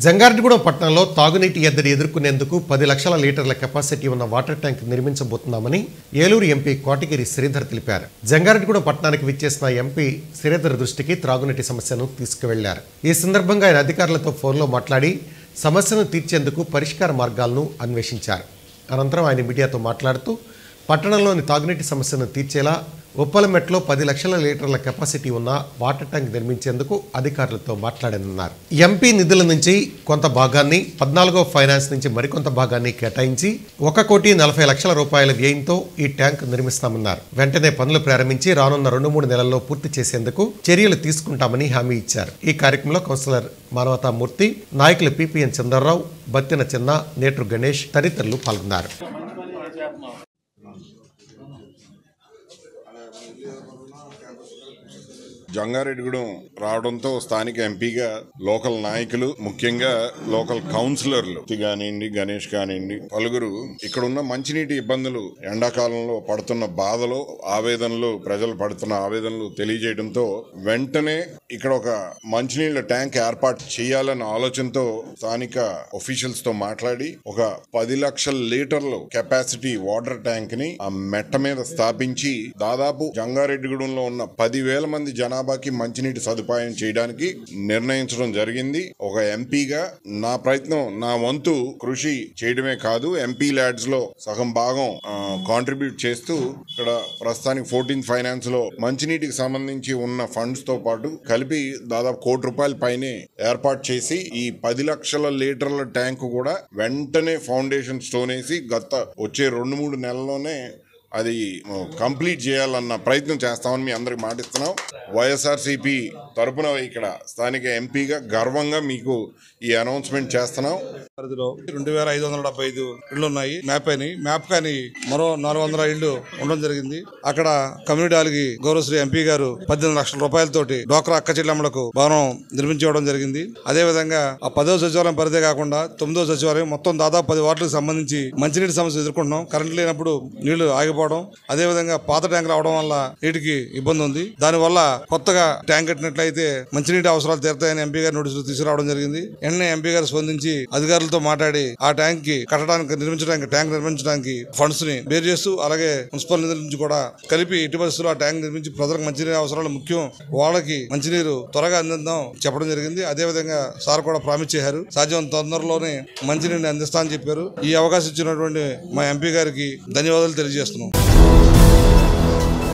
జంగారెడ్డిగూడెం పట్టణంలో తాగునీటి ఎద్దడి ఎదుర్కొనేందుకు పది లక్షల లీటర్ల కెపాసిటీ ఉన్న వాటర్ ట్యాంక్ నిర్మించబోతున్నామని ఏలూరు ఎంపీ కోటగిరి శ్రీధర్ తెలిపారు జంగారెడ్డిగూడెం పట్టణానికి విచ్చేసిన ఎంపీ శ్రీధర్ దృష్టికి త్రాగునీటి సమస్యను తీసుకువెళ్లారు ఈ సందర్భంగా ఆయన అధికారులతో ఫోన్లో మాట్లాడి సమస్యను తీర్చేందుకు పరిష్కార మార్గాలను అన్వేషించారు అనంతరం ఆయన మీడియాతో మాట్లాడుతూ పట్టణంలోని తాగునీటి సమస్యను తీర్చేలా ఉప్పలమెట్లో పది లక్షల లీటర్ల కెపాసిటీ ఉన్న వాటర్ ట్యాంక్ నిర్మించేందుకు అధికారులతో మాట్లాడనున్నారు ఎంపీ నిధుల నుంచి కొంత భాగాన్ని పద్నాలుగో ఫైనాన్స్ నుంచి మరికొంత భాగాన్ని కేటాయించి ఒక కోటి నలభై లక్షల రూపాయల వ్యయంతో ఈ ట్యాంక్ నిర్మిస్తామన్నారు వెంటనే పనులు ప్రారంభించి రానున్న రెండు మూడు నెలల్లో పూర్తి చేసేందుకు చర్యలు తీసుకుంటామని హామీ ఇచ్చారు ఈ కార్యక్రమంలో కౌన్సిలర్ మానవతామూర్తి నాయకులు పిపిఎన్ చంద్రరావు బత్తిన చిన్న నేట్రు గణేష్ తదితరులు పాల్గొన్నారు జంగారెడ్డిగూడెం రావడంతో స్థానిక ఎంపీగా లోకల్ నాయకులు ముఖ్యంగా లోకల్ కౌన్సిలర్లు తి కానివ్వండి గణేష్ కానివ్వండి పలువురు ఇక్కడ ఉన్న మంచినీటి ఇబ్బందులు ఎండాకాలంలో పడుతున్న బాధలు ఆవేదనలు ప్రజలు పడుతున్న ఆవేదనలు తెలియజేయడంతో వెంటనే ఇక్కడ ఒక మంచినీళ్ళ ట్యాంక్ ఏర్పాటు చేయాలన్న ఆలోచనతో స్థానిక ఒఫీషియల్స్ తో మాట్లాడి ఒక పది లక్షల లీటర్లు కెపాసిటీ వాటర్ ట్యాంక్ ని ఆ మెట్ట మీద స్థాపించి దాదాపు జంగారెడ్డిగూడెంలో ఉన్న పదివేల మంది జనాభాకి మంచినీటి సదుపాయం చేయడానికి నిర్ణయించడం జరిగింది ఒక ఎంపీగా నా ప్రయత్నం నా వంతు కృషి చేయడమే కాదు ఎంపీ ల్యాడ్స్ లో సగం భాగం కాంట్రిబ్యూట్ చేస్తూ ఇక్కడ ప్రస్తుతానికి ఫోర్టీన్ ఫైనాన్స్ లో మంచినీటికి సంబంధించి ఉన్న ఫండ్స్ తో పాటు కలిపి దాదాపు కోటి రూపాయల పైనే ఏర్పాటు చేసి ఈ పది లక్షల లీటర్ల ట్యాంకు కూడా వెంటనే ఫౌండేషన్ స్టోన్ వేసి గత వచ్చే రెండు మూడు నెలల్లోనే అది కంప్లీట్ చేయాలన్న ప్రయత్నం చేస్తామని మీ అందరికి మాటిస్తున్నాం వైఎస్ఆర్సీపీ తరపున ఇక్కడ స్థానిక ఎంపీగా గర్వంగా మీకు ఈ అనౌన్స్మెంట్ చేస్తున్నాం పరిధిలో రెండు వేల ఐదు వందల డెబ్బై ఐదు ఇళ్లు ఉన్నాయి మ్యాప్ అయినాయి మ్యాప్ కానీ మరో నాలుగు వందల ఇళ్లు ఉండడం జరిగింది అక్కడ కమ్యూనిటీ హాల్కి గౌరవశ్రీ ఎంపీ గారు పద్దెనిమిది లక్షల రూపాయలతోటి డోక్రా అక్క చెల్లెమ్మలకు భవనం నిర్మించడం జరిగింది అదే విధంగా ఆ పదో సచివాలయం పరిధే కాకుండా తొమ్మిదో సచివాలయం మొత్తం దాదాపు పది వార్డులకు సంబంధించి మంచినీటి సమస్య ఎదుర్కొంటున్నాం కరెంట్ లేనప్పుడు నీళ్లు ఆగిపోవడం అదే విధంగా పాత ట్యాంక్ రావడం వల్ల నీటికి ఇబ్బంది ఉంది దానివల్ల కొత్తగా ట్యాంక్ కట్టినట్లయితే మంచినీటి అవసరాలు తీరుతాయని ఎంపీ గారు నోటీసులు తీసుకురావడం జరిగింది వెంటనే ఎంపీ గారు స్పందించి అధికారులతో మాట్లాడి ఆ ట్యాంక్ కి కట్టడానికి నిర్మించడానికి ట్యాంక్ నిర్మించడానికి ఫండ్స్ ని బేర్ చేస్తూ అలాగే మున్సిపల్ నిధుల నుంచి కూడా కలిపి ఇటు పరిస్థితుల్లో ఆ ట్యాంక్ నిర్మించి ప్రజలకు మంచినీరు అవసరాలు ముఖ్యం వాళ్ళకి మంచినీరు త్వరగా అందిద్దాం చెప్పడం జరిగింది అదే విధంగా సార్ కూడా ప్రామిస్ చేశారు సాధ్యం తొందరలోనే మంచినీటిని అందిస్తా అని చెప్పారు ఈ అవకాశం ఇచ్చినటువంటి మా ఎంపీ గారికి ధన్యవాదాలు తెలియజేస్తున్నాం